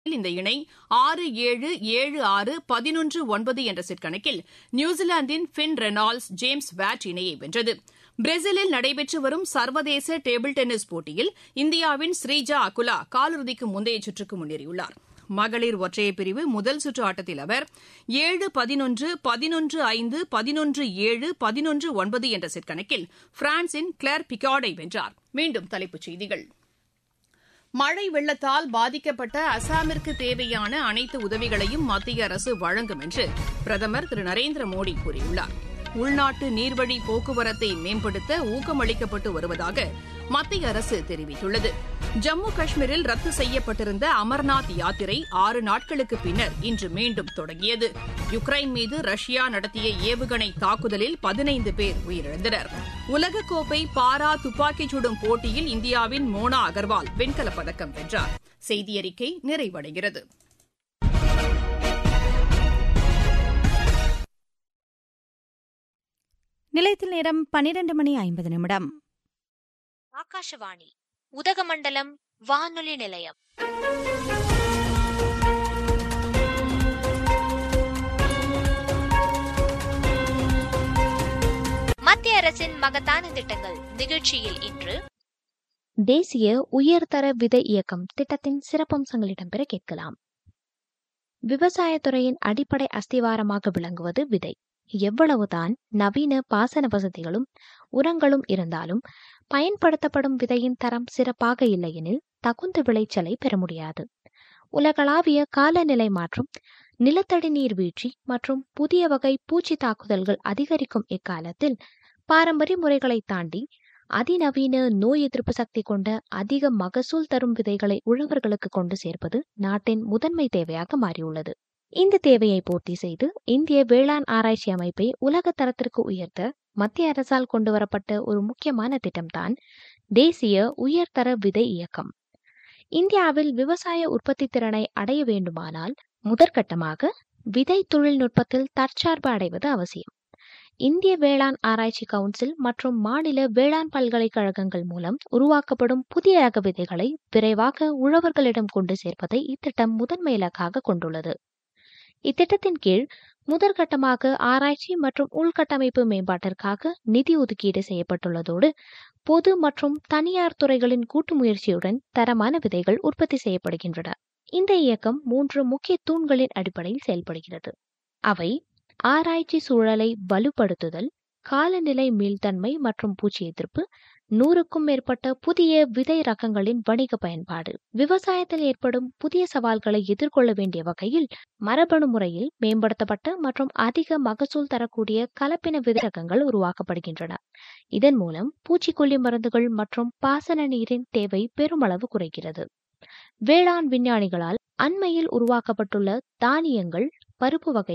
இந்த இணை ஆறு ஏழு ஏழு ஆறு பதினொன்று ஒன்பது என்ற செட் கணக்கில் நியூசிலாந்தின் பின் ரெனால்ட்ஸ் ஜேம்ஸ் வாட் இணையை வென்றது பிரேசிலில் நடைபெற்று வரும் சர்வதேச டேபிள் டென்னிஸ் போட்டியில் இந்தியாவின் ஸ்ரீஜா அகுலா காலிறுதிக்கு முந்தைய சுற்றுக்கு முன்னேறியுள்ளார் மகளிர் ஒற்றையர் பிரிவு முதல் சுற்று ஆட்டத்தில் அவர் ஏழு பதினொன்று பதினொன்று ஐந்து பதினொன்று ஏழு பதினொன்று ஒன்பது என்ற செட் கணக்கில் பிரான்சின் கிளேர் பிகார்டை வென்றார் மீண்டும் தலைப்புச் செய்திகள் மழை வெள்ளத்தால் பாதிக்கப்பட்ட அசாமிற்கு தேவையான அனைத்து உதவிகளையும் மத்திய அரசு வழங்கும் என்று பிரதமர் திரு நரேந்திர மோடி கூறியுள்ளார் உள்நாட்டு நீர்வழி போக்குவரத்தை மேம்படுத்த ஊக்கமளிக்கப்பட்டு வருவதாக மத்திய அரசு தெரிவித்துள்ளது ஜம்மு காஷ்மீரில் ரத்து செய்யப்பட்டிருந்த அமர்நாத் யாத்திரை ஆறு நாட்களுக்கு பின்னர் இன்று மீண்டும் தொடங்கியது யுக்ரைன் மீது ரஷ்யா நடத்திய ஏவுகணை தாக்குதலில் பதினைந்து பேர் உயிரிழந்தனர் உலகக்கோப்பை பாரா துப்பாக்கிச் சுடும் போட்டியில் இந்தியாவின் மோனா அகர்வால் வெண்கலப் பதக்கம் வென்றார் செய்தியறிக்கை நிறைவடைகிறது நிலையத்தில் நேரம் பனிரெண்டு மணி ஐம்பது நிமிடம் ஆகாஷவாணி உதகமண்டலம் வானொலி நிலையம் மத்திய அரசின் மகத்தான திட்டங்கள் நிகழ்ச்சியில் இன்று தேசிய உயர்தர விதை இயக்கம் திட்டத்தின் சிறப்பம்சங்கள் இடம்பெற கேட்கலாம் விவசாயத்துறையின் அடிப்படை அஸ்திவாரமாக விளங்குவது விதை எவ்வளவுதான் நவீன பாசன வசதிகளும் உரங்களும் இருந்தாலும் பயன்படுத்தப்படும் விதையின் தரம் சிறப்பாக இல்லையெனில் தகுந்த விளைச்சலை பெற முடியாது உலகளாவிய காலநிலை மாற்றம் நிலத்தடி நீர் வீழ்ச்சி மற்றும் புதிய வகை பூச்சி தாக்குதல்கள் அதிகரிக்கும் இக்காலத்தில் பாரம்பரிய முறைகளை தாண்டி அதிநவீன நோய் எதிர்ப்பு சக்தி கொண்ட அதிக மகசூல் தரும் விதைகளை உழவர்களுக்கு கொண்டு சேர்ப்பது நாட்டின் முதன்மை தேவையாக மாறியுள்ளது இந்த தேவையை பூர்த்தி செய்து இந்திய வேளாண் ஆராய்ச்சி அமைப்பை உலக தரத்திற்கு உயர்த்த மத்திய அரசால் கொண்டுவரப்பட்ட ஒரு முக்கியமான திட்டம்தான் தேசிய உயர்தர விதை இயக்கம் இந்தியாவில் விவசாய உற்பத்தி திறனை அடைய வேண்டுமானால் முதற்கட்டமாக விதை தொழில்நுட்பத்தில் தற்சார்பு அடைவது அவசியம் இந்திய வேளாண் ஆராய்ச்சி கவுன்சில் மற்றும் மாநில வேளாண் பல்கலைக்கழகங்கள் மூலம் உருவாக்கப்படும் புதிய ரக விதைகளை விரைவாக உழவர்களிடம் கொண்டு சேர்ப்பதை இத்திட்டம் முதன்மை இலக்காக கொண்டுள்ளது இத்திட்டத்தின் கீழ் முதற்கட்டமாக ஆராய்ச்சி மற்றும் உள்கட்டமைப்பு மேம்பாட்டிற்காக நிதி ஒதுக்கீடு செய்யப்பட்டுள்ளதோடு பொது மற்றும் தனியார் துறைகளின் கூட்டு முயற்சியுடன் தரமான விதைகள் உற்பத்தி செய்யப்படுகின்றன இந்த இயக்கம் மூன்று முக்கிய தூண்களின் அடிப்படையில் செயல்படுகிறது அவை ஆராய்ச்சி சூழலை வலுப்படுத்துதல் காலநிலை மீள்தன்மை மற்றும் பூச்சி எதிர்ப்பு நூறுக்கும் மேற்பட்ட புதிய விதை ரகங்களின் வணிக பயன்பாடு விவசாயத்தில் ஏற்படும் புதிய சவால்களை எதிர்கொள்ள வேண்டிய வகையில் மரபணு முறையில் மேம்படுத்தப்பட்ட மற்றும் அதிக மகசூல் தரக்கூடிய கலப்பின விதை ரகங்கள் உருவாக்கப்படுகின்றன இதன் மூலம் பூச்சிக்கொல்லி மருந்துகள் மற்றும் பாசன நீரின் தேவை பெருமளவு குறைகிறது வேளாண் விஞ்ஞானிகளால் அண்மையில் உருவாக்கப்பட்டுள்ள தானியங்கள் பருப்பு வகை